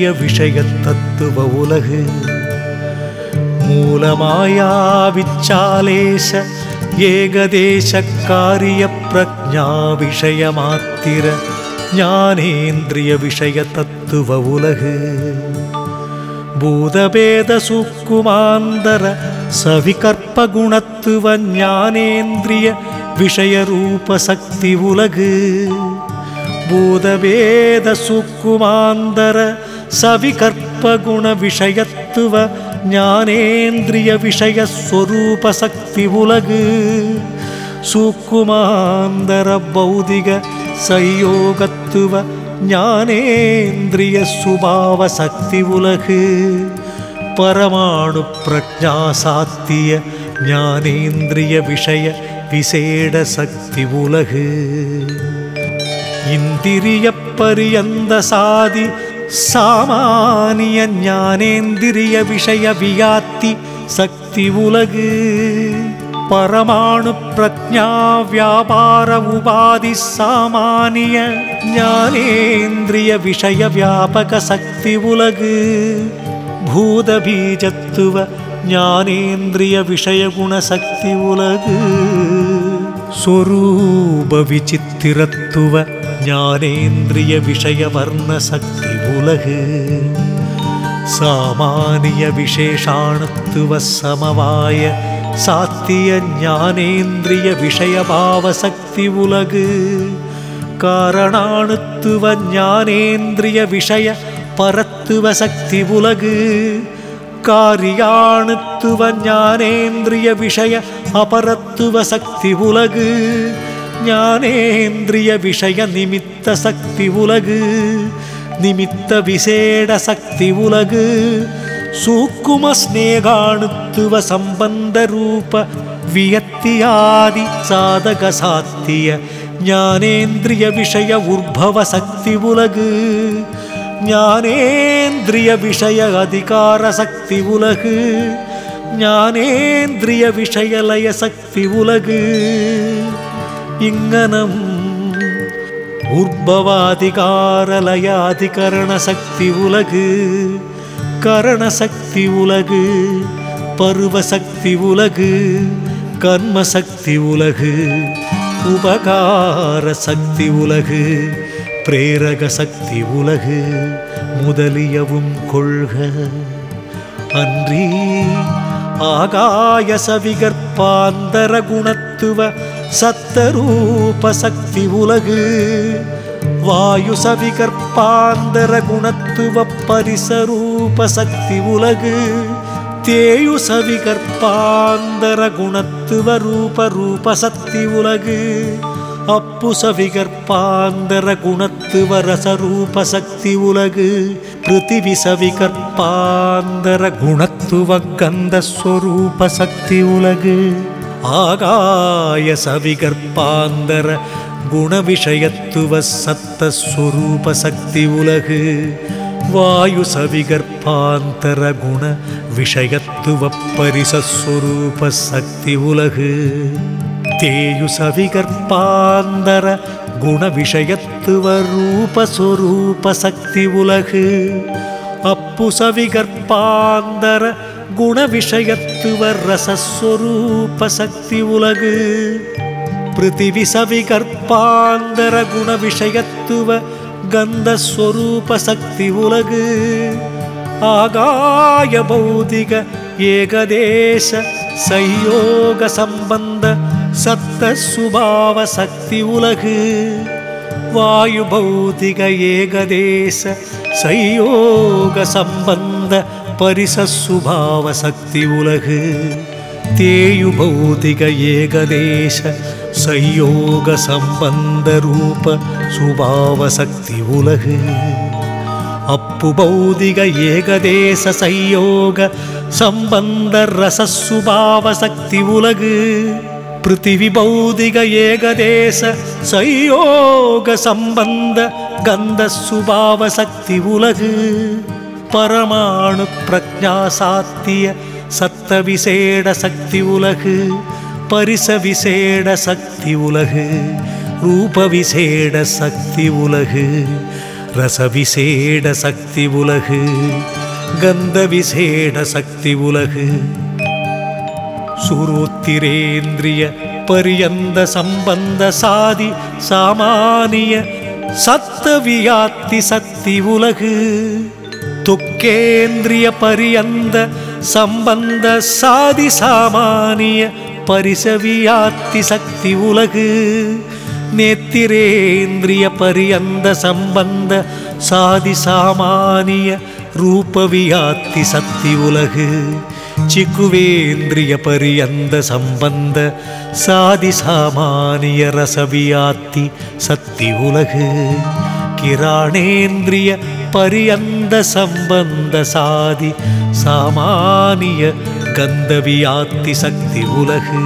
ஞானேந்திரிய விஷய தத்துவ உலகு மூலமாயா விச்சாலேஷ ஏகதேச காரிய பிரஜா விஷய மாத்திர ஞானேந்திரிய விஷய தத்துவ உலகு பூதபேத சுக்குமாந்தர சவிகற்ப குணத்துவ ஞானேந்திரிய விஷய ரூப சக்தி உலகு பூதபேத சுக்குமாந்தர சவிகற்ப குண விஷயத்துவ ஞானேந்திரிய விஷய ஸ்வரூப சக்தி உலகு சூக்குமாந்தர பௌதிக சயோகத்துவ ஞானேந்திரிய சுபாவ சக்தி உலகு பரமாணு பிரஜா சாத்திய ஞானேந்திரிய விஷய விசேட சக்தி உலகு இந்திரிய பரியந்த சாதி சாமானிய ஞானேந்திரிய விஷய வியாத்தி சக்தி உலகு பரமாணு பிரஜா வியாபார உபாதி சாமானிய ஞானேந்திரிய விஷய வியாபக சக்தி உலகு பூத பீஜத்துவ ஞானேந்திரிய விஷய குண சக்தி உலகு ಸ್ವರೂಪ ವಿಚಿತ್ತಿರತ್ವ ಜ್ಞಾನೇಂದ್ರಿಯ ವಿಷಯ ವರ್ಣ ಶಕ್ತಿ ಉಲகு ಸಾಮಾನ್ಯ ವಿಶೇಷಾಣತ್ವ ಸಮವಾಯ ಸಾತ್ಯ ಜ್ಞಾನೇಂದ್ರಿಯ ವಿಷಯ ಭಾವ ಶಕ್ತಿ ಉಲகு ಕಾರಣಾಣುತ್ವ ಜ್ಞಾನೇಂದ್ರಿಯ ವಿಷಯ ಪರತ್ವ ಶಕ್ತಿ ಉಲகு காரியாணுத்துவ ஞானேந்திரிய விஷய அபரத்துவ சக்தி உலகு ஞானேந்திரிய விஷய நிமித்த சக்தி உலகு நிமித்த விசேட சக்தி உலகு சூக்கும ஸ்நேகாணுத்துவ சம்பந்த ரூப வியத்தியாதி சாதக சாத்திய ஞானேந்திரிய விஷய உற்பவ சக்தி உலகு ஞானேந்திரிய விஷய அதிகார சக்தி உலகு ஞானேந்திரிய விஷயலய சக்தி உலகு இங்கனம் உற்பவாதிகாரலயாதிகரண சக்தி உலகு கரண சக்தி உலகு பருவ சக்தி உலகு கர்ம சக்தி உலகு உபகார சக்தி உலகு பிரேரக சக்தி உலகு முதலியவும் கொள்க அன்றி ஆகாய சவிகற்பாந்தர குணத்துவ சத்தரூப சக்தி உலகு வாயு சவிகற்பாந்தர குணத்துவ பரிசரூப சக்தி உலகு தேயு சவிகற்பாந்தர குணத்துவ ரூப ரூப சக்தி உலகு அப்பு சவிகற்பாந்தர குணத்துவ ரசரூப சக்தி உலகு பிருத்திவி சவிகற்பாந்தர குணத்துவ கந்த ஸ்வரூப சக்தி உலகு ஆகாய சவிகற்பாந்தர குண விஷயத்துவ சத்த ஸ்வரூப சக்தி உலகு வாயு சவிகற்பாந்தர குண விஷயத்துவ பரிசஸ்வரூப சக்தி உலகு தேயு சவிகற்பாந்தர குண விஷயத்துவ ரூப சொரூப சக்தி உலகு அப்பு சவிகற்பாந்தர குண விஷயத்துவ ரசஸ்வரூப சக்தி உலகு பிருத்திவி சவிகற்பாந்தர குண விஷயத்துவ கந்தஸ்வரூப சக்தி உலகு ஆகாய பௌதிக ஏகதேச சையோக சம்பந்த சத்த சுபாவ சக்தி உலகு வாயு பௌதிக ஏகதேச சையோக சம்பந்த பரிச சுபாவ சக்தி உலகு தேயு பௌதிக ஏகதேச சையோக சம்பந்த ரூப சுபாவ சக்தி உலகு அப்பு பௌதிக ஏகதேச சையோக சம்பந்த ரசசுபாவ சக்தி உலகு பிருத்திவி பௌதிக ஏகதேச சையோக சம்பந்த கந்த சுபாவ சக்தி உலகு பரமாணு பிரஜா சாத்திய சத்த விசேட சக்தி உலகு பரிச விசேட சக்தி உலகு ரூப விசேட சக்தி உலகு ரசவிசேட சக்தி உலகு கந்த விசேட சக்தி உலகு சுரோத்திரேந்திரிய பரியந்த சம்பந்த சாதி சாமானிய சத்தவியாத்தி சக்தி உலகு துக்கேந்திரிய பரியந்த சம்பந்த சாதி சாமானிய பரிசவியாத்தி சக்தி உலகு நேத்திரேந்திரிய பரியந்த சம்பந்த சாதி சாமானிய ரூபவியாத்தி சக்தி உலகு ಚಿಕ್ಕುವೇಂದ್ರಿಯ ಪರ್ಯಂತ ಸಂಬಂಧ ಸಾದಿ ಸಾಮಾನಿಯ ರಸವಿಯಾತಿ ಸತ್ತಿ ಉಲಗು ಕಿರಾಣೇಂದ್ರಿಯ ಪರ್ಯಂತ ಸಂಬಂಧ ಸಾದಿ ಸಾಮಾನಿಯ ಗಂಧವಿಯಾತಿ ಸಕ್ತಿ ಉಲಗು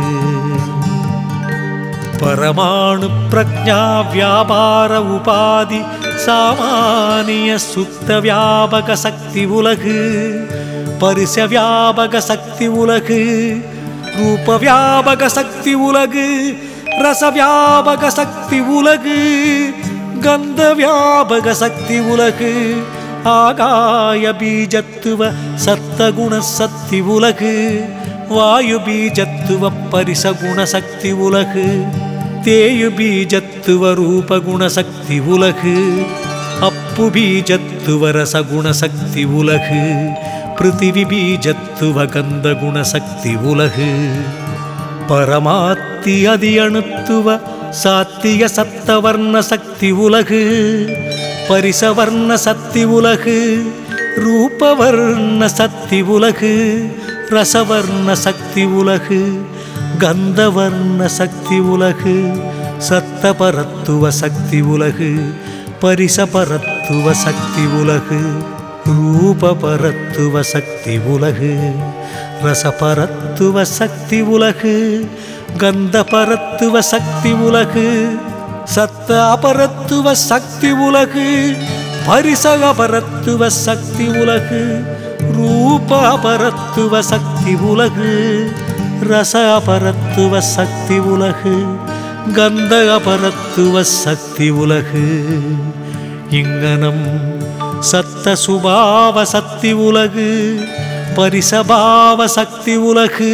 ಪರಮಾಣು ಪ್ರಜ್ಞಾ ವ್ಯಾಪಾರ ಉಪಾಧಿ ಸಾಮಾನಿಯ ಸುತ್ತ ವ್ಯಾಪಕ சக்தி உலகு பரிச வியாபக சக்தி உலகு ரூப வியாபக சக்தி உலகு ரச வியாபக சக்தி உலகு கந்த வியாபக சக்தி உலகு ஆகாய பீஜத்துவ சத்தகுண சக்தி உலகு வாயு பீஜத்துவ பரிச குண சக்தி உலகு தேயு பீஜத்துவ ரூப குண சக்தி உலகு அப்பு பீஜத்துவ ரசகுண சக்தி உலகு பிருத்திவி பீஜத்துவ கந்த குண சக்தி உலகு பரமாத்தி அதி அணுத்துவ சாத்திய சத்தவர்ண சக்தி உலகு பரிசவர்ண சக்தி உலகு ரூபவர்ண சக்தி உலகு ரசவர்ண சக்தி உலகு கந்தவர்ண சக்தி உலகு சத்தபரத்துவ சக்தி உலகு பரிசபரத்துவ சக்தி உலகு ரூபபரத்துவ சக்தி உலகு ரசபரத்துவ சக்தி உலகு கந்தபரத்துவ சக்தி உலகு சத்த அபரத்துவ சக்தி உலகு பரிச அபரத்துவ சக்தி உலகு ரூப அபரத்துவ சக்தி உலகு ரச அபரத்துவ சக்தி உலகு கந்த அபரத்துவ சக்தி உலகு இங்கனம் சத்த சுபாவ சக்தி உலகு பரிசபாவ சக்தி உலகு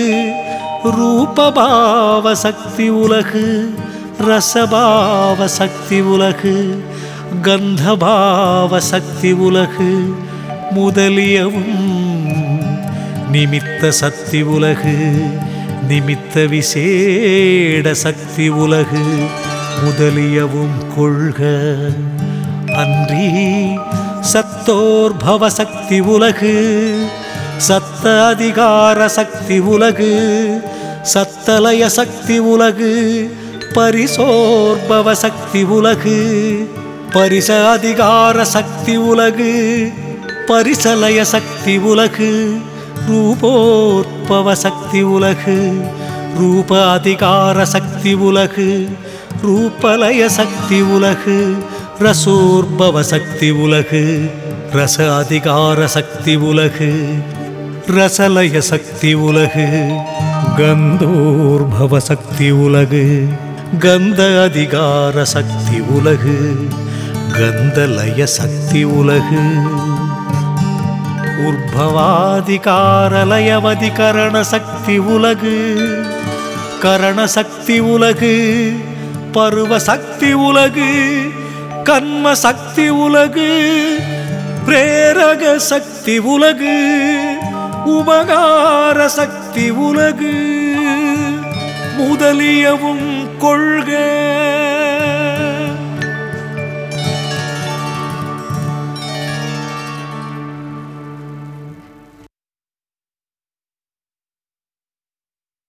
ரூபபாவ சக்தி உலகு ரசபாவ சக்தி உலகு கந்தபாவ சக்தி உலகு முதலியவும் நிமித்த சக்தி உலகு நிமித்த விசேட சக்தி உலகு முதலியவும் கொள்க அன்றி சத்தோர்பவ சக்தி உலகு சத்த அதிகார சக்தி உலகு சத்தலய சக்தி உலகு பரிசோர்பவ சக்தி உலகு பரிச அதிகார சக்தி உலகு பரிசலய சக்தி உலகு ரூபோற்பவ சக்தி உலகு ரூப அதிகார சக்தி உலகு ரூபலய சக்தி உலகு ரசோர்பவ சக்தி உலகு ரச அதிகார சக்தி உலகு ரசலய சக்தி உலகு கந்தோர்பவ சக்தி உலகு கந்த அதிகார சக்தி உலகு கந்தலய சக்தி உலகு உர்பவாதிகாரலயவதிகரண சக்தி உலகு கரண சக்தி உலகு பருவ சக்தி உலகு கண்ம சக்தி உலகு பிரேரக சக்தி உலகு உபகார சக்தி உலகு முதலியவும் கொள்க